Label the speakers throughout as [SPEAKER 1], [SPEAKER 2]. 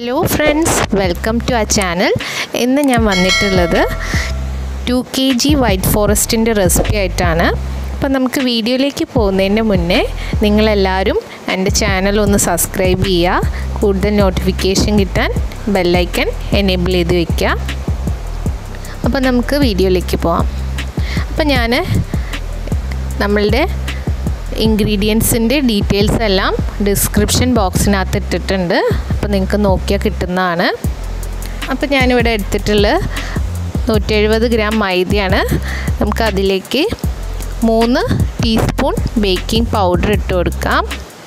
[SPEAKER 1] hello friends welcome to ആ channel ഇന്ന് ഞാൻ വന്നിട്ടുള്ളത് ടു കെ ജി വൈറ്റ് ഫോറസ്റ്റിൻ്റെ റെസിപ്പി ആയിട്ടാണ് അപ്പോൾ നമുക്ക് വീഡിയോയിലേക്ക് പോകുന്നതിന് മുന്നേ നിങ്ങളെല്ലാവരും എൻ്റെ ചാനൽ ഒന്ന് സബ്സ്ക്രൈബ് ചെയ്യുക കൂടുതൽ നോട്ടിഫിക്കേഷൻ കിട്ടാൻ ബെല്ലൈക്കൺ എനേബിൾ ചെയ്ത് വയ്ക്കുക അപ്പോൾ നമുക്ക് വീഡിയോയിലേക്ക് പോവാം അപ്പോൾ ഞാൻ നമ്മളുടെ ഇൻഗ്രീഡിയൻസിൻ്റെ ഡീറ്റെയിൽസ് എല്ലാം ഡിസ്ക്രിപ്ഷൻ ബോക്സിനകത്ത് ഇട്ടിട്ടുണ്ട് അപ്പോൾ നിങ്ങൾക്ക് നോക്കിയാൽ കിട്ടുന്നതാണ് അപ്പോൾ ഞാനിവിടെ എടുത്തിട്ടുള്ള നൂറ്റെഴുപത് ഗ്രാം മൈദയാണ് നമുക്ക് അതിലേക്ക് മൂന്ന് ടീസ്പൂൺ ബേക്കിംഗ് പൗഡർ ഇട്ട് കൊടുക്കാം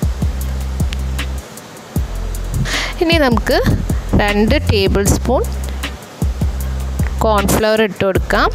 [SPEAKER 1] ഇനി നമുക്ക് രണ്ട് ടേബിൾ സ്പൂൺ കോൺഫ്ലവർ ഇട്ട് കൊടുക്കാം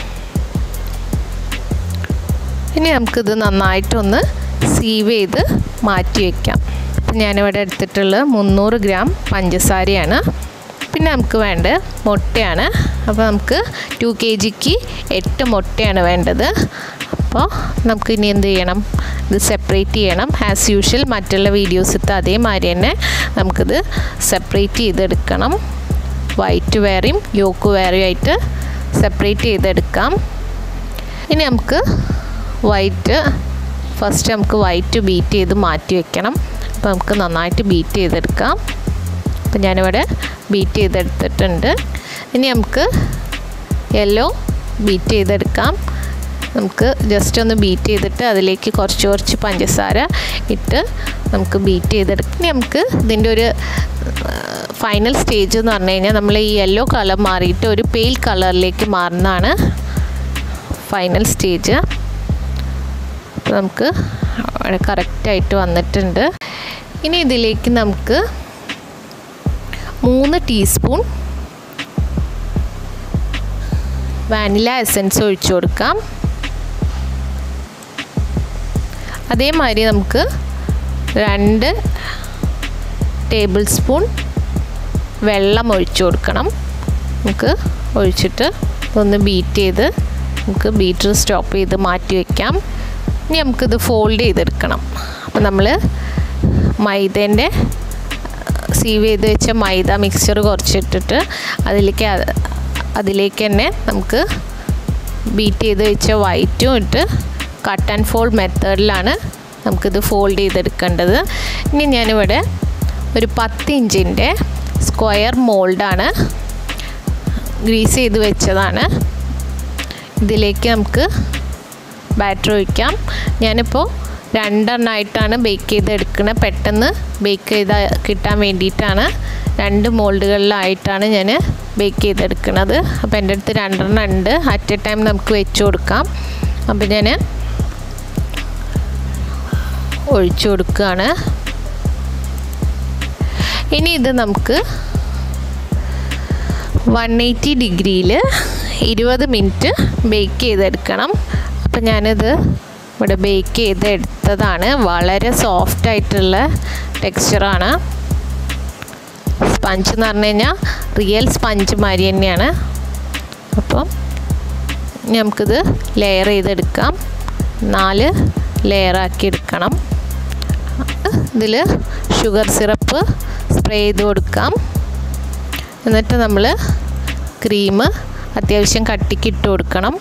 [SPEAKER 1] ഇനി നമുക്കിത് നന്നായിട്ടൊന്ന് സീവ് ചെയ്ത് മാറ്റി വയ്ക്കാം അപ്പം ഞാനിവിടെ എടുത്തിട്ടുള്ളത് മുന്നൂറ് ഗ്രാം പഞ്ചസാരയാണ് പിന്നെ നമുക്ക് വേണ്ട മുട്ടയാണ് അപ്പോൾ നമുക്ക് ടു കെ ജിക്ക് എട്ട് മുട്ടയാണ് വേണ്ടത് അപ്പോൾ നമുക്ക് ഇനി എന്ത് ചെയ്യണം ഇത് സെപ്പറേറ്റ് ചെയ്യണം ആസ് യൂഷ്വൽ മറ്റുള്ള വീഡിയോസിത്തെ അതേമാതിരി തന്നെ നമുക്കിത് സെപ്പറേറ്റ് ചെയ്തെടുക്കണം വൈറ്റ് വേറെയും യോക്ക് വേറെയും ആയിട്ട് സെപ്പറേറ്റ് ചെയ്തെടുക്കാം ഇനി നമുക്ക് വൈറ്റ് ഫസ്റ്റ് നമുക്ക് വൈറ്റ് ബീറ്റ് ചെയ്ത് മാറ്റി വെക്കണം അപ്പോൾ നമുക്ക് നന്നായിട്ട് ബീറ്റ് ചെയ്തെടുക്കാം അപ്പോൾ ഞാനിവിടെ ബീറ്റ് ചെയ്തെടുത്തിട്ടുണ്ട് ഇനി നമുക്ക് യെല്ലോ ബീറ്റ് ചെയ്തെടുക്കാം നമുക്ക് ജസ്റ്റ് ഒന്ന് ബീറ്റ് ചെയ്തിട്ട് അതിലേക്ക് കുറച്ച് കുറച്ച് പഞ്ചസാര ഇട്ട് നമുക്ക് ബീറ്റ് ചെയ്തെടുക്കാം ഇനി നമുക്ക് ഇതിൻ്റെ ഒരു ഫൈനൽ സ്റ്റേജ് എന്ന് പറഞ്ഞു കഴിഞ്ഞാൽ നമ്മൾ ഈ യെല്ലോ കളർ മാറിയിട്ട് ഒരു പെയിൽ കളറിലേക്ക് മാറുന്നതാണ് ഫൈനൽ സ്റ്റേജ് അപ്പോൾ നമുക്ക് അവിടെ കറക്റ്റായിട്ട് വന്നിട്ടുണ്ട് ഇനി ഇതിലേക്ക് നമുക്ക് മൂന്ന് ടീസ്പൂൺ വാനില എസൻസ് ഒഴിച്ചു കൊടുക്കാം അതേമാതിരി നമുക്ക് രണ്ട് ടേബിൾ സ്പൂൺ വെള്ളം ഒഴിച്ചു കൊടുക്കണം നമുക്ക് ഒഴിച്ചിട്ട് ഒന്ന് ബീറ്റ് ചെയ്ത് നമുക്ക് ബീറ്റർ സ്റ്റോപ്പ് ചെയ്ത് മാറ്റി വയ്ക്കാം ഇനി നമുക്കിത് ഫോൾഡ് ചെയ്തെടുക്കണം അപ്പോൾ നമ്മൾ മൈദേൻ്റെ സീവ് ചെയ്ത് വെച്ച മൈദ മിക്സ്ചർ കുറച്ചിട്ടിട്ട് അതിലേക്ക് അതിലേക്ക് തന്നെ നമുക്ക് ബീറ്റ് ചെയ്ത് വെച്ച വൈറ്റും ഇട്ട് കട്ട് ആൻഡ് ഫോൾഡ് മെത്തേഡിലാണ് നമുക്കിത് ഫോൾഡ് ചെയ്തെടുക്കേണ്ടത് ഇനി ഞാനിവിടെ ഒരു പത്ത് ഇഞ്ചിൻ്റെ സ്ക്വയർ മോൾഡാണ് ഗ്രീസ് ചെയ്ത് വെച്ചതാണ് ഇതിലേക്ക് നമുക്ക് ബാറ്റർ ഒഴിക്കാം ഞാനിപ്പോൾ രണ്ടെണ്ണമായിട്ടാണ് ബേക്ക് ചെയ്തെടുക്കുന്നത് പെട്ടെന്ന് ബേക്ക് ചെയ്ത് കിട്ടാൻ വേണ്ടിയിട്ടാണ് രണ്ട് മോൾഡുകളിലായിട്ടാണ് ഞാൻ ബേക്ക് ചെയ്തെടുക്കുന്നത് അപ്പോൾ എൻ്റെ അടുത്ത് രണ്ടെണ്ണം ഉണ്ട് അറ്റ് എ ടൈം നമുക്ക് വെച്ച് കൊടുക്കാം അപ്പോൾ ഞാൻ ഒഴിച്ചു കൊടുക്കുകയാണ് ഇനി ഇത് നമുക്ക് വൺ എയ്റ്റി ഡിഗ്രിയിൽ ഇരുപത് മിനിറ്റ് ബേക്ക് ചെയ്തെടുക്കണം അപ്പം ഞാനിത് ഇവിടെ ബേക്ക് ചെയ്ത് എടുത്തതാണ് വളരെ സോഫ്റ്റ് ആയിട്ടുള്ള ടെക്സ്ചറാണ് സ്പഞ്ച് എന്ന് പറഞ്ഞു കഴിഞ്ഞാൽ റിയൽ സ്പഞ്ച് മാതിരി തന്നെയാണ് അപ്പം നമുക്കിത് ലെയർ ചെയ്തെടുക്കാം നാല് ലെയറാക്കി എടുക്കണം ഇതിൽ ഷുഗർ സിറപ്പ് സ്പ്രേ ചെയ്ത് കൊടുക്കാം എന്നിട്ട് നമ്മൾ ക്രീം അത്യാവശ്യം കട്ടിക്ക് ഇട്ട് കൊടുക്കണം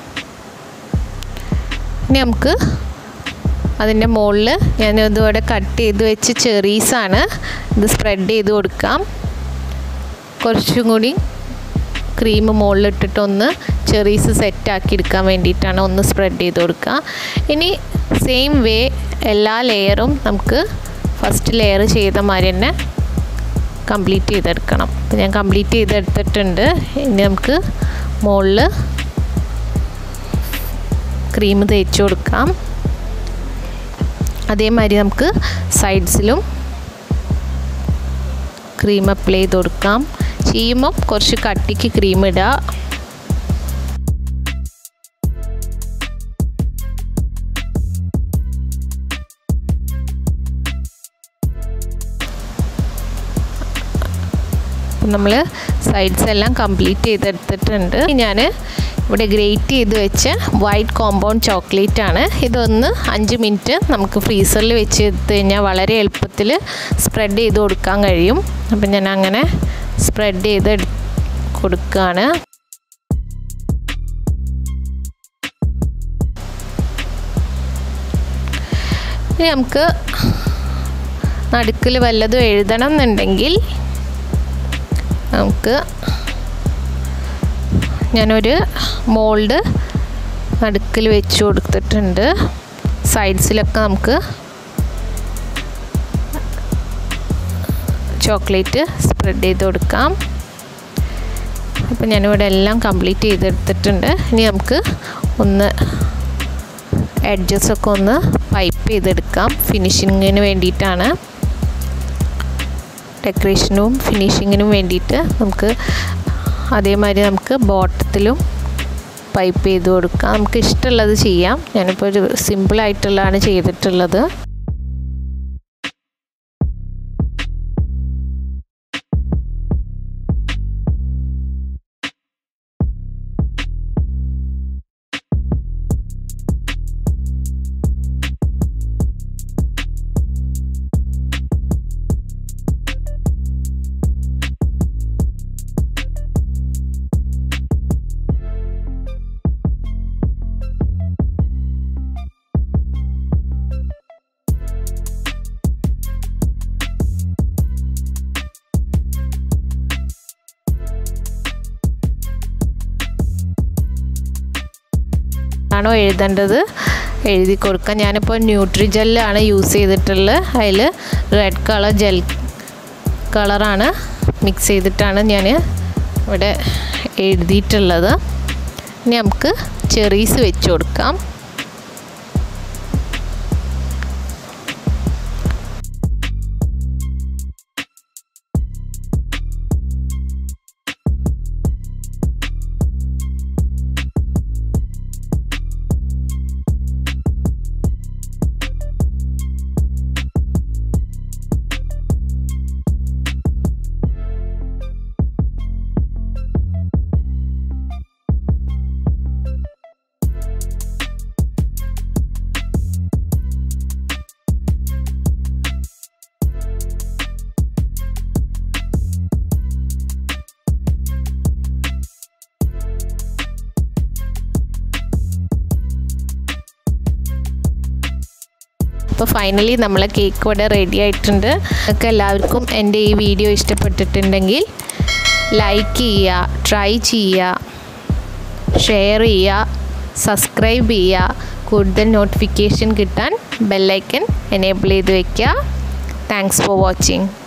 [SPEAKER 1] ഇനി നമുക്ക് അതിൻ്റെ മുകളിൽ ഞാൻ ഇതുപോലെ കട്ട് ചെയ്ത് വെച്ച് ചെറീസാണ് ഇത് സ്പ്രെഡ് ചെയ്ത് കൊടുക്കാം കുറച്ചും കൂടി ക്രീം മുകളിലിട്ടിട്ട് ഒന്ന് ചെറീസ് സെറ്റാക്കി എടുക്കാൻ വേണ്ടിയിട്ടാണ് ഒന്ന് സ്പ്രെഡ് ചെയ്ത് കൊടുക്കുക ഇനി സെയിം വേ എല്ലാ ലെയറും നമുക്ക് ഫസ്റ്റ് ലെയർ ചെയ്ത മാതിരി തന്നെ കംപ്ലീറ്റ് ചെയ്തെടുക്കണം അപ്പോൾ ഞാൻ കംപ്ലീറ്റ് ചെയ്തെടുത്തിട്ടുണ്ട് ഇനി നമുക്ക് മുകളിൽ ക്രീം തേച്ച് കൊടുക്കാം അതേമാതിരി നമുക്ക് സൈഡ്സിലും ക്രീം അപ്ലൈ ചെയ്ത് കൊടുക്കാം ചെയ്യുമ്പം കുറച്ച് കട്ടിക്ക് ക്രീം ഇടുക നമ്മൾ സൈഡ്സ് എല്ലാം കംപ്ലീറ്റ് ചെയ്തെടുത്തിട്ടുണ്ട് ഞാൻ ഇവിടെ ഗ്രേറ്റ് ചെയ്ത് വെച്ച വൈറ്റ് കോമ്പൗണ്ട് ചോക്ലേറ്റ് ആണ് ഇതൊന്ന് അഞ്ച് മിനിറ്റ് നമുക്ക് ഫ്രീസറിൽ വെച്ച് എടുത്ത് കഴിഞ്ഞാൽ വളരെ എളുപ്പത്തിൽ സ്പ്രെഡ് ചെയ്ത് കൊടുക്കാൻ കഴിയും അപ്പം ഞാൻ അങ്ങനെ സ്പ്രെഡ് ചെയ്ത് കൊടുക്കുകയാണ് ഇനി നമുക്ക് നടുക്കിൽ വല്ലതും എഴുതണം എന്നുണ്ടെങ്കിൽ നമുക്ക് ഞാനൊരു മോൾഡ് നടുക്കിൽ വെച്ച് കൊടുത്തിട്ടുണ്ട് സൈഡ്സിലൊക്കെ നമുക്ക് ചോക്ലേറ്റ് സ്പ്രെഡ് ചെയ്ത് കൊടുക്കാം അപ്പോൾ ഞാനിവിടെ എല്ലാം കംപ്ലീറ്റ് ചെയ്തെടുത്തിട്ടുണ്ട് ഇനി നമുക്ക് ഒന്ന് എഡ്ജസൊക്കെ ഒന്ന് പൈപ്പ് ചെയ്തെടുക്കാം ഫിനിഷിങ്ങിന് വേണ്ടിയിട്ടാണ് ഡെക്കറേഷനും ഫിനിഷിങ്ങിനും വേണ്ടിയിട്ട് നമുക്ക് അതേമാതിരി നമുക്ക് ബോട്ടത്തിലും പൈപ്പ് ചെയ്ത് കൊടുക്കാം നമുക്ക് ഇഷ്ടമുള്ളത് ചെയ്യാം ഞാനിപ്പോൾ ഒരു സിമ്പിളായിട്ടുള്ളതാണ് ചെയ്തിട്ടുള്ളത് ആണോ എഴുതേണ്ടത് എഴുതി കൊടുക്കാം ഞാനിപ്പോൾ ന്യൂട്രിജെല്ലാണ് യൂസ് ചെയ്തിട്ടുള്ളത് അതിൽ റെഡ് കളർ ജെൽ കളറാണ് മിക്സ് ചെയ്തിട്ടാണ് ഞാൻ ഇവിടെ എഴുതിയിട്ടുള്ളത് ഇനി നമുക്ക് ചെറീസ് വെച്ച് കൊടുക്കാം അപ്പോൾ ഫൈനലി നമ്മളെ കേക്ക് ഇവിടെ റെഡി ആയിട്ടുണ്ട് നിങ്ങൾക്ക് എല്ലാവർക്കും എൻ്റെ ഈ വീഡിയോ ഇഷ്ടപ്പെട്ടിട്ടുണ്ടെങ്കിൽ ലൈക്ക് ചെയ്യുക ട്രൈ ചെയ്യുക ഷെയർ ചെയ്യുക സബ്സ്ക്രൈബ് ചെയ്യുക കൂടുതൽ നോട്ടിഫിക്കേഷൻ കിട്ടാൻ ബെല്ലൈക്കൻ എനേബിൾ ചെയ്ത് വയ്ക്കുക താങ്ക്സ് ഫോർ വാച്ചിങ്